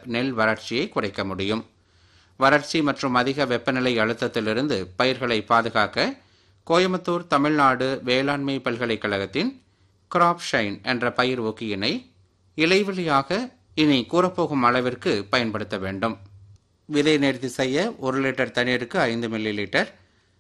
நெல் வறட்சியை குறைக்க முடியும் வறட்சி மற்றும் அதிக வெப்பநிலை அழுத்தத்திலிருந்து பயிர்களை பாதுகாக்க கோயம்புத்தூர் தமிழ்நாடு வேளாண்மை பல்கலைக்கழகத்தின் கிராப் ஷைன் என்ற பயிர் ஊக்கியினை இலைவெளியாக இனி கூறப்போகும் அளவிற்கு பயன்படுத்த வேண்டும் விதை நேர்த்தி செய்ய ஒரு லிட்டர் தண்ணீருக்கு ஐந்து மில்லி லிட்டர்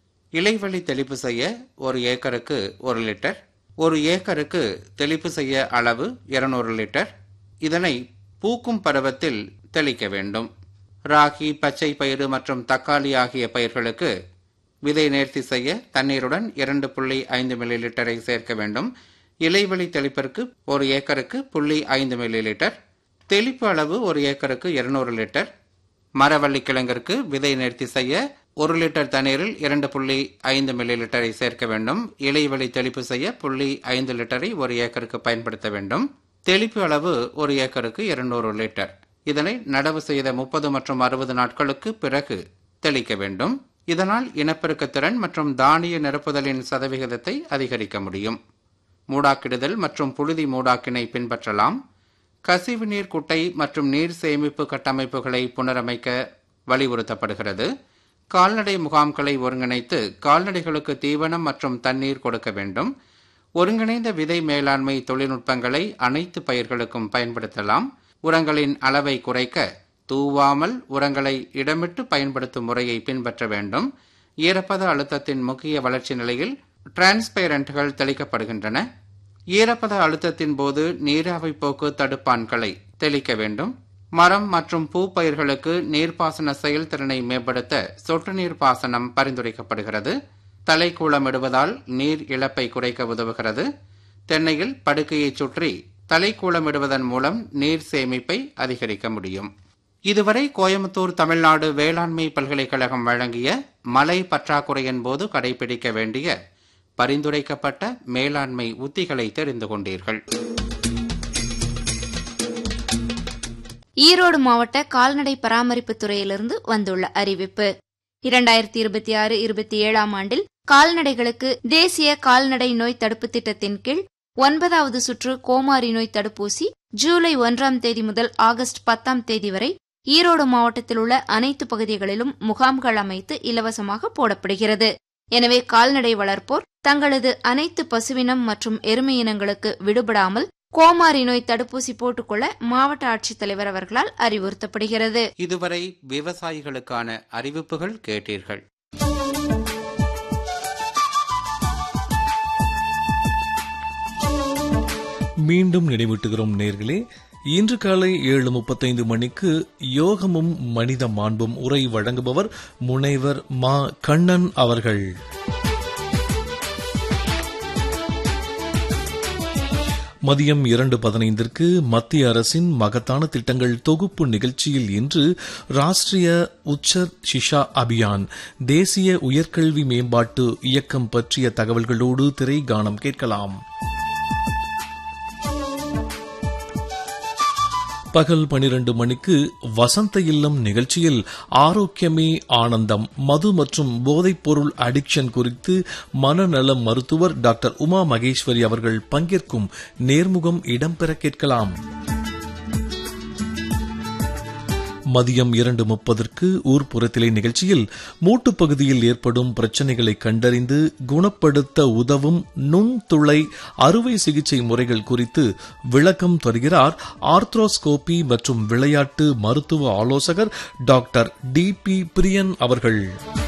இலைவழி தெளிப்பு செய்ய ஒரு ஏக்கருக்கு ஒரு லிட்டர் ஒரு ஏக்கருக்கு தெளிப்பு செய்ய அளவு இருநூறு லிட்டர் இதனை பூக்கும் பருவத்தில் தெளிக்க வேண்டும் ராகி பச்சை பயிறு மற்றும் தக்காளி ஆகிய பயிர்களுக்கு விதை நேர்த்தி செய்ய தண்ணீருடன் இரண்டு புள்ளி ஐந்து மில்லி லிட்டரை சேர்க்க வேண்டும் இலைவெளி தெளிப்பிற்கு ஒரு ஏக்கருக்கு புள்ளி ஐந்து மில்லி லிட்டர் தெளிப்பு அளவு ஒரு ஏக்கருக்கு இருநூறு லிட்டர் மரவள்ளி கிழங்கிற்கு விதை நேர்த்தி செய்ய ஒரு லிட்டர் தண்ணீரில் இரண்டு புள்ளி ஐந்து மில்லி லிட்டரை சேர்க்க வேண்டும் இலைவெளி தெளிப்பு செய்ய புள்ளி ஐந்து லிட்டரை ஒரு ஏக்கருக்கு பயன்படுத்த வேண்டும் தெளிப்பு அளவு ஒரு ஏக்கருக்கு இருநூறு லிட்டர் இதனை நடவு செய்த முப்பது மற்றும் அறுபது நாட்களுக்கு பிறகு தெளிக்க வேண்டும் இதனால் இனப்பெருக்க திறன் மற்றும் தானிய நிரப்புதலின் சதவிகிதத்தை அதிகரிக்க முடியும் மூடாக்கிடுதல் மற்றும் புழுதி மூடாக்கினை பின்பற்றலாம் கசிவு நீர் குட்டை மற்றும் நீர் சேமிப்பு கட்டமைப்புகளை புனரமைக்க வலியுறுத்தப்படுகிறது கால்நடை முகாம்களை ஒருங்கிணைத்து கால்நடைகளுக்கு தீவனம் மற்றும் தண்ணீர் கொடுக்க வேண்டும் ஒருங்கிணைந்த விதை மேலாண்மை தொழில்நுட்பங்களை அனைத்து பயிர்களுக்கும் பயன்படுத்தலாம் உரங்களின் அளவை குறைக்க தூவாமல் உரங்களை இடமிட்டு பயன்படுத்தும் முறையை பின்பற்ற வேண்டும் ஈரப்பத அழுத்தத்தின் முக்கிய வளர்ச்சி நிலையில் டிரான்ஸ்பேரண்ட்கள் தெளிக்கப்படுகின்றன ஈரப்பத அழுத்தத்தின் போது நீராவி போக்கு தடுப்பான்களை தெளிக்க வேண்டும் மரம் மற்றும் பூ பயிர்களுக்கு நீர்ப்பாசன செயல்திறனை மேம்படுத்த சொட்டு நீர் பாசனம் பரிந்துரைக்கப்படுகிறது தலைக்கூளமிடுவதால் நீர் இழப்பை குறைக்க உதவுகிறது தென்னையில் படுக்கையை சுற்றி தலைக்கூளமிடுவதன் மூலம் நீர் சேமிப்பை அதிகரிக்க முடியும் இதுவரை கோயம்புத்தூர் தமிழ்நாடு வேளாண்மை பல்கலைக்கழகம் வழங்கிய மழை பற்றாக்குறையின் போது கடைபிடிக்க வேண்டிய பரிந்துரைக்கப்பட்ட மேலாண்மை உத்திகளை தெரிந்து கொண்டீர்கள் ஈரோடு மாவட்ட கால்நடை பராமரிப்பு துறையிலிருந்து வந்துள்ள அறிவிப்பு இரண்டாயிரத்தி இருபத்தி ஆறு இருபத்தி ஏழாம் ஆண்டில் கால்நடைகளுக்கு தேசிய கால்நடை நோய் தடுப்பு திட்டத்தின் கீழ் ஒன்பதாவது சுற்று கோமாரி நோய் தடுப்பூசி ஜூலை ஒன்றாம் தேதி முதல் ஆகஸ்ட் பத்தாம் தேதி வரை ஈரோடு மாவட்டத்தில் உள்ள அனைத்து பகுதிகளிலும் முகாம்கள் அமைத்து இலவசமாக போடப்படுகிறது எனவே கால்நடை வளர்ப்போர் தங்களது அனைத்து பசுவினம் மற்றும் எருமை இனங்களுக்கு விடுபடாமல் கோமாரி நோய் தடுப்பூசி போட்டுக்கொள்ள மாவட்ட ஆட்சித்தலைவர் அவர்களால் அறிவுறுத்தப்படுகிறது இதுவரை விவசாயிகளுக்கான அறிவிப்புகள் கேட்டீர்கள் மீண்டும் நினைவூட்டுகிறோம் நேர்களே இன்று காலை ஏழு முப்பத்தைந்து மணிக்கு யோகமும் மனித மாண்பும் உரை வழங்குபவர் முனைவர் மா கண்ணன் அவர்கள் மதியம் இரண்டு பதினைந்திற்கு மத்திய அரசின் மகத்தான திட்டங்கள் தொகுப்பு நிகழ்ச்சியில் இன்று ராஷ்டிரிய உச்சர் ஷிஷா அபியான் தேசிய உயர்கல்வி மேம்பாட்டு இயக்கம் பற்றிய தகவல்களோடு திரை கானம் கேட்கலாம் பகல் பனிரெண்டு மணிக்கு வசந்த இல்லம் நிகழ்ச்சியில் ஆரோக்கியமே ஆனந்தம் மது மற்றும் போதைப்பொருள் அடிக்ஷன் குறித்து மனநல மருத்துவர் டாக்டர் உமா மகேஸ்வரி அவர்கள் பங்கேற்கும் நேர்முகம் இடம்பெற கேட்கலாம் மதியம் இரண்டு முப்பதற்கு ஊர்ப்புறத்திலே நிகழ்ச்சியில் மூட்டுப் பகுதியில் ஏற்படும் பிரச்சனைகளை கண்டறிந்து குணப்படுத்த உதவும் நுண்துளை அறுவை சிகிச்சை முறைகள் குறித்து விளக்கம் தருகிறார் ஆர்த்ரோஸ்கோபி மற்றும் விளையாட்டு மருத்துவ ஆலோசகர் டாக்டர் டி பி பிரியன் அவர்கள்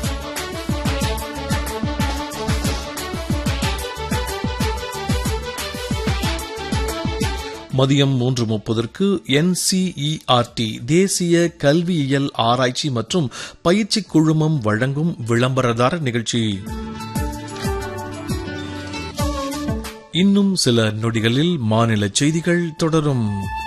மதியம் மூன்று முப்பதற்கு என்சிஇஆர்டி தேசிய கல்வியியல் ஆராய்ச்சி மற்றும் பயிற்சி குழுமம் வழங்கும் விளம்பரதார நிகழ்ச்சி இன்னும் சில நொடிகளில் மாநில செய்திகள் தொடரும்